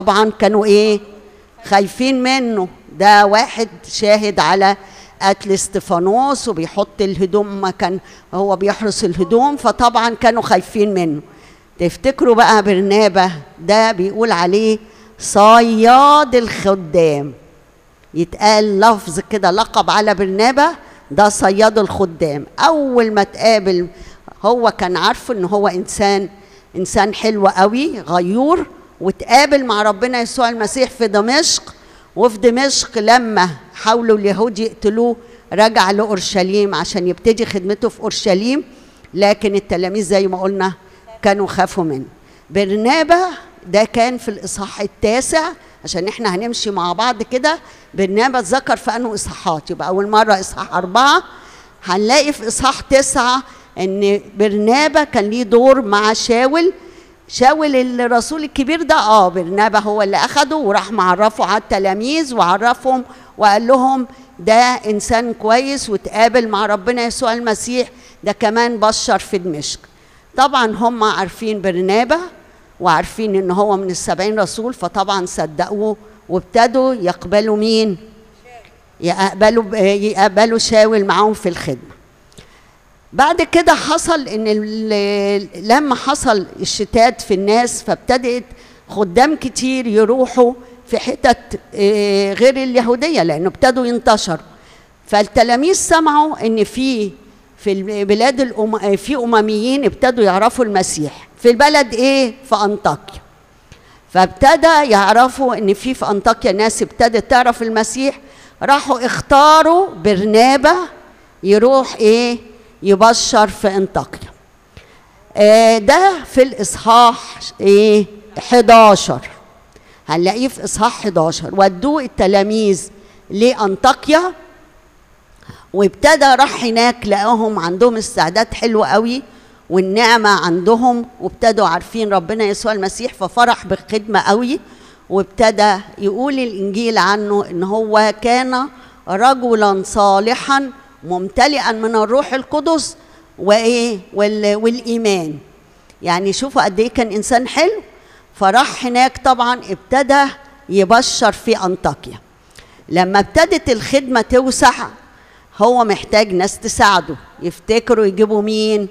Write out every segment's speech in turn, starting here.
طبعا كانوا ايه خايفين منه ده واحد شاهد على قتل استفانوس وبيحط الهدوم مكان هو بيحرس الهدوم فطبعا كانوا خايفين منه تفتكروا بقى برنابة ده بيقول عليه صياد الخدام يتقال لفظ كده لقب على برنابة ده صياد الخدام أول ما تقابل هو كان عارفه إن هو إنسان إنسان حلو قوي غيور وتقابل مع ربنا يسوع المسيح في دمشق وفي دمشق لما حاولوا اليهود يقتلوه رجع لأورشليم عشان يبتدي خدمته في أورشليم لكن التلاميذ زي ما قلنا كانوا خافوا منه برنابة ده كان في الإصحاح التاسع عشان احنا هنمشي مع بعض كده برنابة اتذكر في أنه إصحاحات يبقى أول مرة إصحاح أربعة هنلاقي في إصحاح تسعة إن برنابة كان ليه دور مع شاول شاول الرسول الكبير ده اه برنابا هو اللي اخده وراح معرفه على التلاميذ وعرفهم وقال لهم ده انسان كويس وتقابل مع ربنا يسوع المسيح ده كمان بشر في دمشق طبعا هم عارفين برنابا وعارفين ان هو من السبعين رسول فطبعا صدقوه وابتدوا يقبلوا مين يقبلوا يقبلوا شاول معاهم في الخدمه بعد كده حصل ان لما حصل الشتات في الناس فابتدت خدام كتير يروحوا في حتت غير اليهوديه لانه ابتدوا ينتشروا فالتلاميذ سمعوا ان في في البلاد الأم... في امميين ابتدوا يعرفوا المسيح في البلد ايه في انطاكيا فابتدى يعرفوا ان في في انطاكيا ناس ابتدت تعرف المسيح راحوا اختاروا برنابا يروح ايه يبشر في انطاكيا آه ده في الاصحاح ايه 11 هنلاقيه في اصحاح 11 ودوه التلاميذ لانطاكيا وابتدى راح هناك لقاهم عندهم استعداد حلو قوي والنعمة عندهم وابتدوا عارفين ربنا يسوع المسيح ففرح بالخدمة قوي وابتدى يقول الإنجيل عنه إن هو كان رجلا صالحا ممتلئا من الروح القدس وايه والايمان يعني شوفوا قد ايه كان انسان حلو فراح هناك طبعا ابتدى يبشر في انطاكيا لما ابتدت الخدمه توسع هو محتاج ناس تساعده يفتكروا يجيبوا مين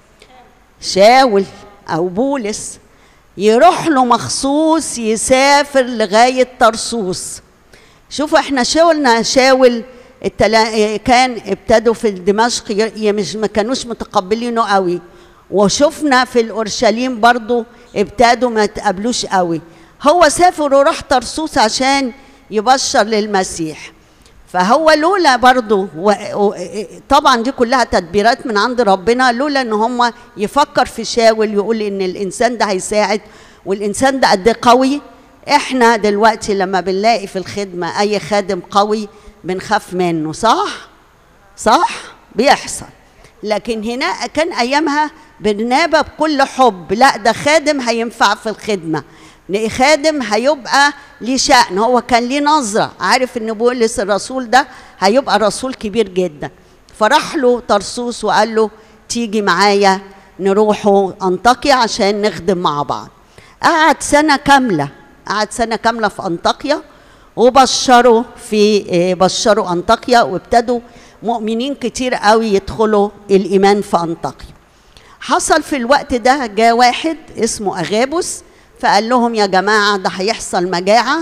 شاول او بولس يروح له مخصوص يسافر لغايه طرسوس شوفوا احنا شاولنا شاول التلا... كان ابتدوا في دمشق ي... مش ما كانوش متقبلينه قوي وشفنا في الاورشليم برضو ابتدوا ما تقابلوش قوي هو سافر وراح طرسوس عشان يبشر للمسيح فهو لولا برضو و... و... طبعا دي كلها تدبيرات من عند ربنا لولا ان هم يفكر في شاول يقول ان الانسان ده هيساعد والانسان ده قد قوي احنا دلوقتي لما بنلاقي في الخدمه اي خادم قوي بنخاف منه صح صح بيحصل لكن هنا كان ايامها برنابة بكل حب لا ده خادم هينفع في الخدمة خادم هيبقى ليه شأن هو كان ليه نظرة عارف ان بولس الرسول ده هيبقى رسول كبير جدا فراح له طرسوس وقال له تيجي معايا نروحوا انطاكيا عشان نخدم مع بعض قعد سنة كاملة قعد سنة كاملة في انطاكيا وبشروا في بشروا انطاكيا وابتدوا مؤمنين كتير قوي يدخلوا الايمان في انطاكيا حصل في الوقت ده جاء واحد اسمه اغابوس فقال لهم يا جماعه ده هيحصل مجاعه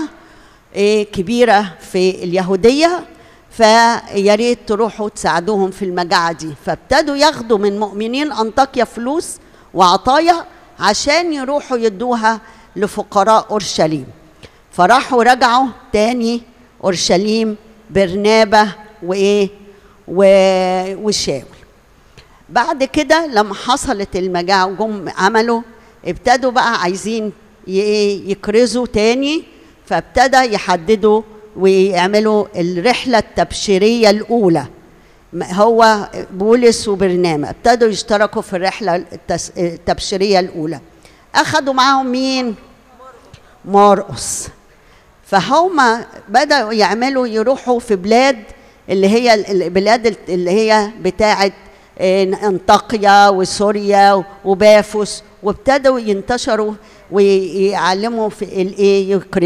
كبيره في اليهوديه فيا ريت تروحوا تساعدوهم في المجاعه دي فابتدوا ياخدوا من مؤمنين انطاكيا فلوس وعطايا عشان يروحوا يدوها لفقراء اورشليم فراحوا رجعوا تاني اورشليم برنابه وايه وشاول بعد كده لما حصلت المجاعه وجم عملوا ابتدوا بقى عايزين يكرزوا تاني فابتدى يحددوا ويعملوا الرحله التبشيريه الاولى هو بولس وبرنامه ابتدوا يشتركوا في الرحله التبشيريه الاولى اخذوا معاهم مين مرقس فهم بدأوا يعملوا يروحوا في بلاد اللي هي البلاد اللي هي بتاعة انطاقيا وسوريا وبافوس وابتدوا ينتشروا ويعلموا في الايه